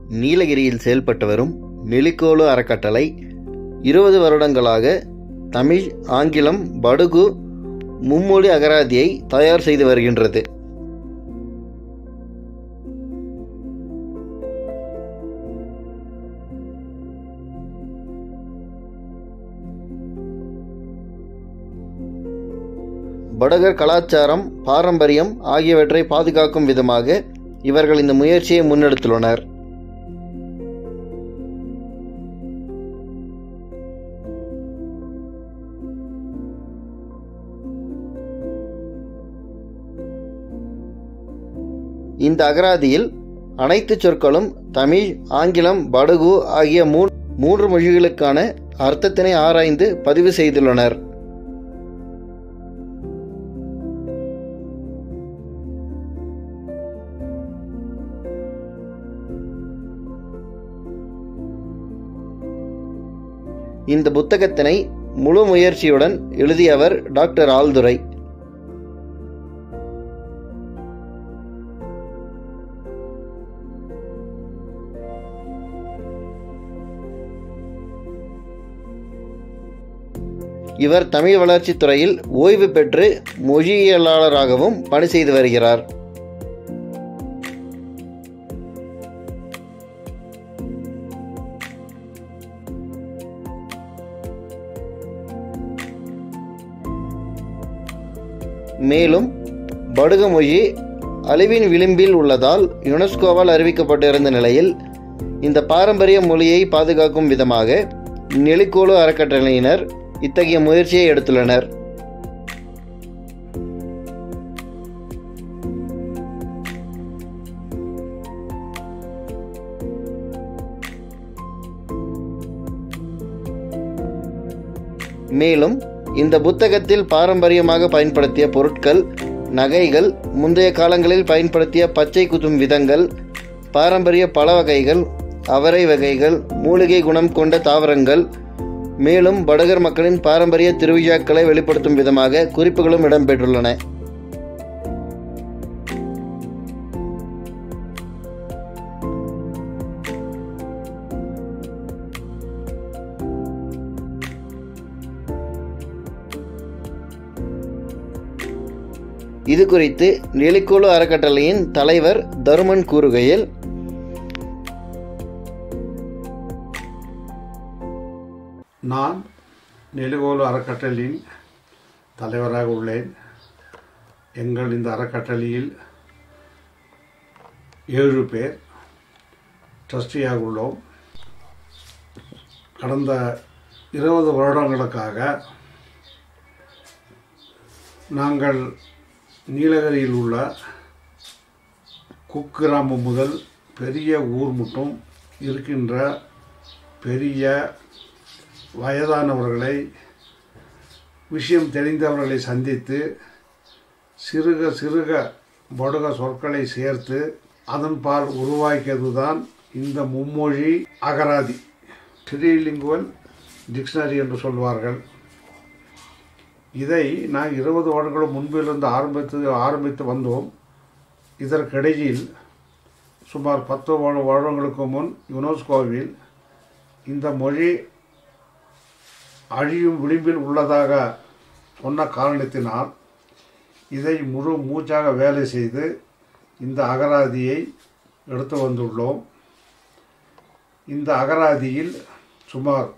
நீலகிரியில் செயல்பட்டு வரும் நெலிக்கோலு அறக்கட்டளை இருபது வருடங்களாக தமிழ் ஆங்கிலம் படுகு மும்மொழி அகராதியை தயார் செய்து வருகின்றது படகர் கலாச்சாரம் பாரம்பரியம் ஆகியவற்றை பாதுகாக்கும் விதமாக இவர்கள் இந்த முயற்சியை முன்னெடுத்துள்ளனர் இந்த அகராதியில் அனைத்து சொற்களும் தமிழ் ஆங்கிலம் படுகு ஆகிய மூ- மூன்று மொழிகளுக்கான அர்த்தத்தினை ஆராய்ந்து பதிவு செய்துள்ளனர் இந்த புத்தகத்தினை முழு முயற்சியுடன் எழுதியவர் டாக்டர் ஆல்துரை இவர் தமிழ் வளர்ச்சித் துறையில் ஓய்வு பெற்று மொழியியலாளராகவும் பணி செய்து வருகிறார் மேலும் படுக மொழி அழிவின் விளிம்பில் உள்ளதால் யுனெஸ்கோவால் அறிவிக்கப்பட்டிருந்த நிலையில் இந்த பாரம்பரிய மொழியை பாதுகாக்கும் விதமாக நெலிக்கோலு அறக்கட்டளையினர் இத்தகைய முயற்சியை எடுத்துள்ளனர் மேலும் இந்த புத்தகத்தில் பாரம்பரியமாக பயன்படுத்திய பொருட்கள் நகைகள் முந்தைய காலங்களில் பயன்படுத்திய பச்சை குத்தும் விதங்கள் பாரம்பரிய பழ வகைகள் அவரை வகைகள் மூலிகை குணம் கொண்ட தாவரங்கள் மேலும் படகர் மக்களின் பாரம்பரிய திருவிழாக்களை வெளிப்படுத்தும் விதமாக குறிப்புகளும் இடம்பெற்றுள்ளன இது குறித்து நெலிக்குழு அறக்கட்டளையின் தலைவர் தருமன் கூறுகையில் நான் நெலுகோலு அறக்கட்டளையின் தலைவராக உள்ளேன் எங்கள் இந்த அறக்கட்டளையில் ஏழு பேர் ட்ரஸ்டியாக உள்ளோம் கடந்த இருபது வருடங்களுக்காக நாங்கள் நீலகிரியில் உள்ள குக்கிராமம் முதல் பெரிய ஊர் மட்டும் இருக்கின்ற பெரிய வயதானவர்களை விஷயம் தெரிந்தவர்களை சந்தித்து சிறுக சிறுக படுக சொற்களை சேர்த்து அதன்பால் உருவாக்கியதுதான் இந்த மும்மொழி அகராதி ட்ரிலிங்குவல் டிக்ஷனரி என்று சொல்வார்கள் இதை நான் இருபது வருடங்கள் முன்பிலிருந்து ஆரம்பித்து ஆரம்பித்து வந்தோம் இதற்கிடையில் சுமார் பத்து வரு- வருடங்களுக்கு முன் யுனெஸ்கோவில் இந்த மொழி அழியும் விளிம்பில் உள்ளதாக சொன்ன காரணத்தினால் இதை முழு மூச்சாக வேலை செய்து இந்த அகராதியை எடுத்து வந்துள்ளோம் இந்த அகராதியில் சுமார்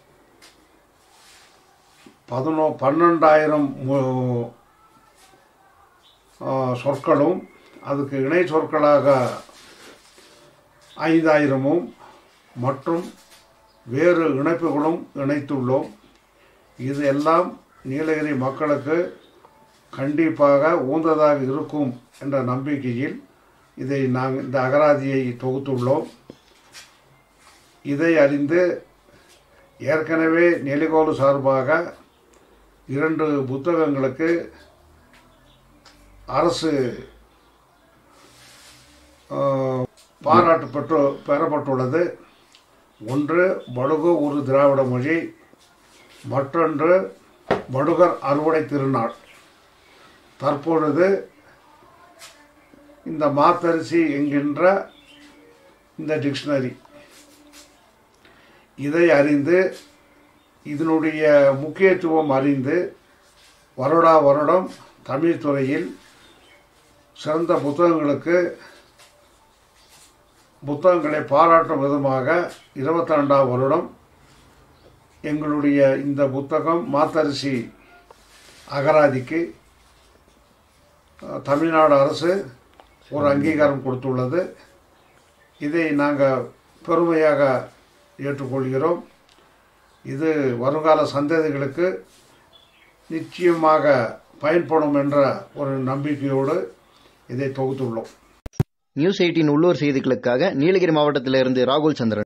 பதினோ பன்னெண்டாயிரம் மு- ஆ, சொற்களும் அதுக்கு இணை சொற்களாக ஐந்தாயிரமும் மற்றும் வேறு இணைப்புகளும் இணைத்துள்ளோம் இது எல்லாம் நீலகிரி மக்களுக்கு கண்டிப்பாக உகந்ததாக இருக்கும் என்ற நம்பிக்கையில் இதை நாங்கள் இந்த அகராதியை தொகுத்துள்ளோம் இதை அறிந்து ஏற்கனவே நெலிகோலு சார்பாக இரண்டு புத்தகங்களுக்கு அரசு ஆஹ், பாராட்டு பெற்று பெறப்பட்டுள்ளது ஒன்று படுகு ஒரு திராவிட மொழி மற்றொன்று படுகர் அறுவடை திருநாள் தற்பொழுது இந்த மாத்தரிசி என்கின்ற இந்த டிக்ஷனரி இதை அறிந்து இதனுடைய முக்கியத்துவம் அறிந்து வருடா வருடம் தமிழ் துறையில் சிறந்த புத்தகங்களுக்கு புத்தகங்களை பாராட்டும் விதமாக இருபத்தி ரெண்டாம் வருடம் எங்களுடைய இந்த புத்தகம் மாத்தரிசி அகராதிக்கு அஹ், தமிழ்நாடு அரசு ஒரு அங்கீகாரம் கொடுத்துள்ளது இதை நாங்கள் பெருமையாக ஏற்றுக்கொள்கிறோம் இது வருங்கால சந்ததிகளுக்கு நிச்சயமாக பயன்படும் என்ற ஒரு நம்பிக்கையோடு இதை தொகுத்துள்ளோம் நியூஸ் எயிட்டின் உள்ளூர் செய்திகளுக்காக நீலகிரி மாவட்டத்திலிருந்து ராகுல் சந்திரன்